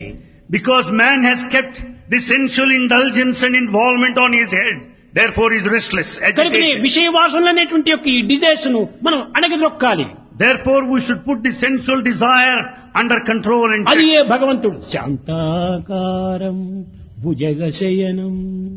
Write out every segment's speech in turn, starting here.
Because man has kept the sensual indulgence and involvement on his head. Therefore he is restless, కనుకనే agitated. విషయ వాసనలు అనేటువంటి యొక్క ఈ డిజైర్స్ ను మనం అణగదొక్కాలి Therefore we should put the sensual desire under control and అది check. ఏ భగవంతుడు శాంతాకారం భుజగశయనం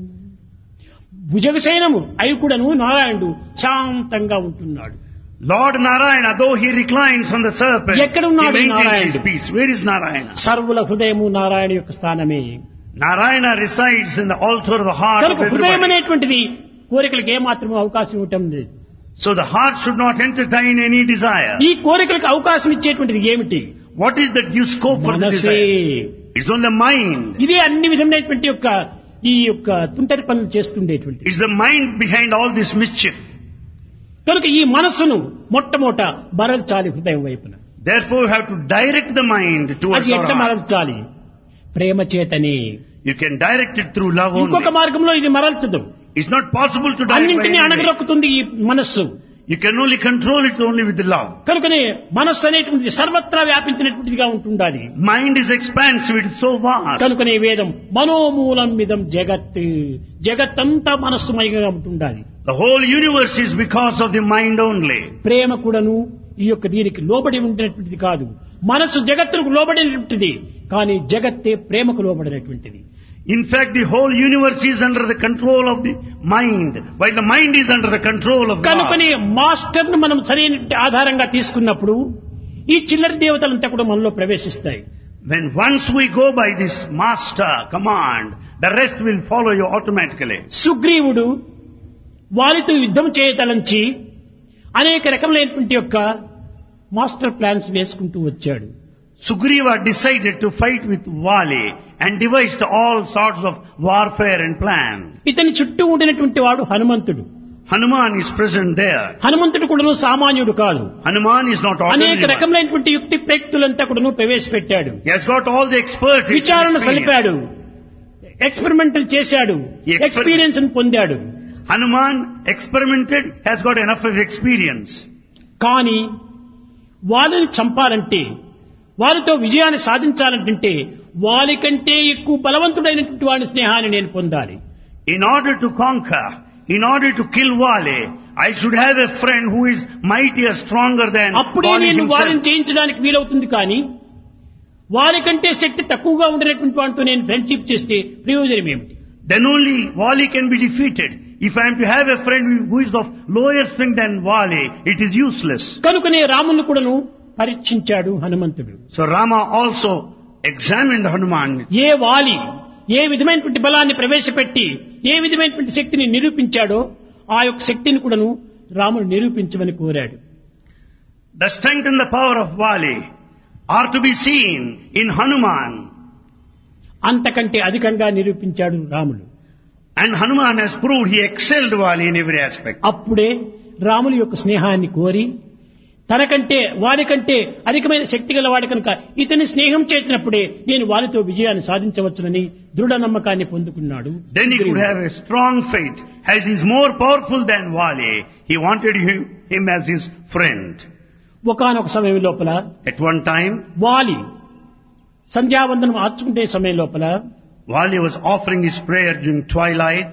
భుజగశయనము అవి కూడాను నారాయణుడు శాంతంగా ఉంటున్నాడు Lord Narayana, though he reclines on the serpent, he ఎక్కడున్నాడు maintains his నారాయణుడు? peace. Where is Narayana? సర్వుల హృదయము నారాయణ యొక్క స్థానమే Narayana resides in the altar of the heart of కనుక హృదయం everybody. అనేటువంటిది కోరికలకు ఏమాత్రం అవకాశం ఇవ్వటం లేదు So the heart should not entertain any desire. ఈ కోరికలకు అవకాశం ఇచ్చేటువంటిది ఏమిటి What is the due scope for the మనసే desire? It's on the mind. ఇదే అన్ని విధమైనటువంటి యొక్క ఈ యొక్క తుంటరి పనులు చేస్తుండేటువంటి It's the mind behind all this mischief. కనుక ఈ మనస్సును మొట్టమొదట మరల్చాలి హృదయం వైపున Therefore you have to direct the mind towards అది our ఎట్లా heart. మరల్చాలి Prema చేతని You can direct it through love ఇంకొక only. మార్గంలో ఇది మరల్చదు It's not possible to direct by అన్నింటినీ any way. అణగరొక్కుతుంది ఈ మనస్సు You can only control it only with the love. కనుకనే మనస్సు అనేటువంటిది సర్వత్రా వ్యాపించినటువంటిదిగా ఉంటుండాలి Mind is expansive, it is so vast. కనుకనే వేదం మనోమూలం మిదం జగత్ జగత్తంతా మనస్సుమయంగా ఉంటుండాలి The whole universe is because of the mind only. ప్రేమ కూడాను ఈ యొక్క దీనికి లోబడి ఉండినటువంటిది కాదు మనస్సు జగత్తుకు లోబడినటువంటిది కానీ జగత్తే ప్రేమకు లోబడినటువంటిది In fact, the whole universe is under the control of the mind, while the mind is under the control of God. కనుకనే మాస్టర్ ను మనం సరైన ఆధారంగా తీసుకున్నప్పుడు ఈ చిల్లర దేవతలంతా కూడా మనలో ప్రవేశిస్తాయి When once we go by this master command, the rest will follow you automatically. సుగ్రీవుడు వారితో యుద్ధం చేయతలంచి అనేక రకములైనటువంటి యొక్క మాస్టర్ ప్లాన్స్ వేసుకుంటూ వచ్చాడు Sugriva decided to fight with Vali and devised all sorts of warfare and plan. ఇతని చుట్టూ ఉండినటువంటి వాడు హనుమంతుడు Hanuman is present there. హనుమంతుడు కూడాను సామాన్యుడు కాదు Hanuman is not అనేక ordinary. one. రకములైనటువంటి యుక్తి ప్రయుక్తులంతా కూడాను ప్రవేశపెట్టాడు He has got all the expertise. and విచారణ experience. సలిపాడు ఎక్స్పెరిమెంటల్ చేశాడు ఈ exper- ఎక్స్పీరియన్స్ పొందాడు Hanuman experimented, has got enough of experience. కానీ వాళ్ళని చంపాలంటే వారితో విజయాన్ని సాధించాలంటే వారికంటే ఎక్కువ బలవంతుడైనటువంటి వాడి స్నేహాన్ని నేను పొందాలి In order to conquer, in order to kill Vali, I should have a friend who is mightier, stronger than అప్పుడే Vali నేను వారిని himself. జయించడానికి వీలవుతుంది కానీ వారికంటే శక్తి తక్కువగా ఉండినటువంటి వాడితో నేను ఫ్రెండ్షిప్ చేస్తే ప్రయోజనం ఏమిటి Then only Vali can be defeated. If I am to have a friend who is of lower strength than Vali, it is useless. కనుకనే రాముని కూడాను పరీక్షించాడు హనుమంతుడు So Rama also examined Hanuman. ఏ వాలి ఏ విధమైనటువంటి బలాన్ని ప్రవేశపెట్టి ఏ విధమైనటువంటి శక్తిని నిరూపించాడో ఆ యొక్క శక్తిని కూడాను రాముడు నిరూపించమని కోరాడు The strength and the power of Vali are to be seen in Hanuman. అంతకంటే అధికంగా నిరూపించాడు రాముడు And Hanuman has proved he excelled Vali in every aspect. అప్పుడే రాముని యొక్క స్నేహాన్ని కోరి తనకంటే వారికంటే అధికమైన శక్తి గల వాడి కనుక ఇతని స్నేహం చేసినప్పుడే నేను వారితో విజయాన్ని సాధించవచ్చునని దృఢ నమ్మకాన్ని పొందుకున్నాడు Then he could have a strong faith. As he is more powerful than Vali, he wanted him, him as his friend. ఒకనొక సమయం లోపల At one time, వాలి సంధ్యావందనం ఆర్చుకుంటే సమయం లోపల Vali was offering his prayer during twilight.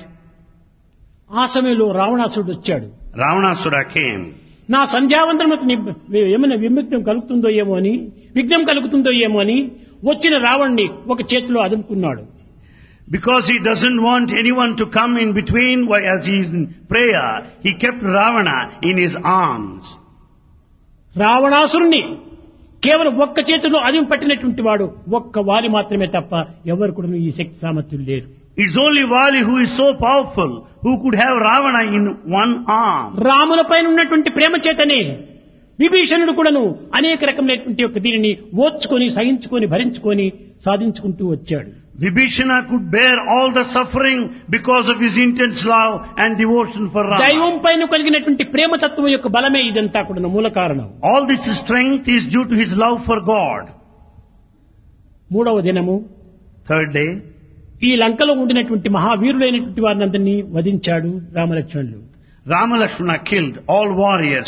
ఆ సమయంలో రావణాసుడు వచ్చాడు Ravanasura came. నా సంధ్యావందనముకు ని- ఏమైనా విముగ్నం కలుగుతుందో ఏమో అని విఘ్నం కలుగుతుందో ఏమో అని వచ్చిన రావణ్ణి ఒక చేతిలో అదుముకున్నాడు Because he doesn't want anyone to come in between while as he is in prayer, he kept Ravana in his arms. రావణాసురుణ్ణి కేవలం ఒక్క చేతిలో అదిం పట్టినటువంటి వాడు ఒక్క వారి మాత్రమే తప్ప ఎవరు కూడా ఈ శక్తి సామర్థ్యం లేరు It's only Vali who is so powerful who could have Ravana in one arm. రాముల పైన ఉన్నటువంటి ప్రేమ చేతనే విభీషణుడు కూడాను అనేక రకములైనటువంటి యొక్క దీనిని ఓర్చుకొని సహించుకొని భరించుకొని సాధించుకుంటూ వచ్చాడు Vibhishana could bear all the suffering because of his intense love and devotion for Rama. దైవం పైన కలిగినటువంటి ప్రేమతత్వం యొక్క బలమే ఇదంతా కూడా మూల కారణం All this strength is due to his love for God. మూడవ దినము Third day, ఈ లంకలో ఉండినటువంటి మహావీరులైనటువంటి వారిని అందరినీ వధించాడు రామలక్ష్మణులు Rama Lakshmana killed all warriors.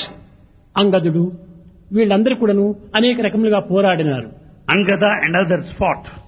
అంగదుడు వీళ్ళందరూ కూడాను అనేక రకములుగా పోరాడినారు Angada and others fought.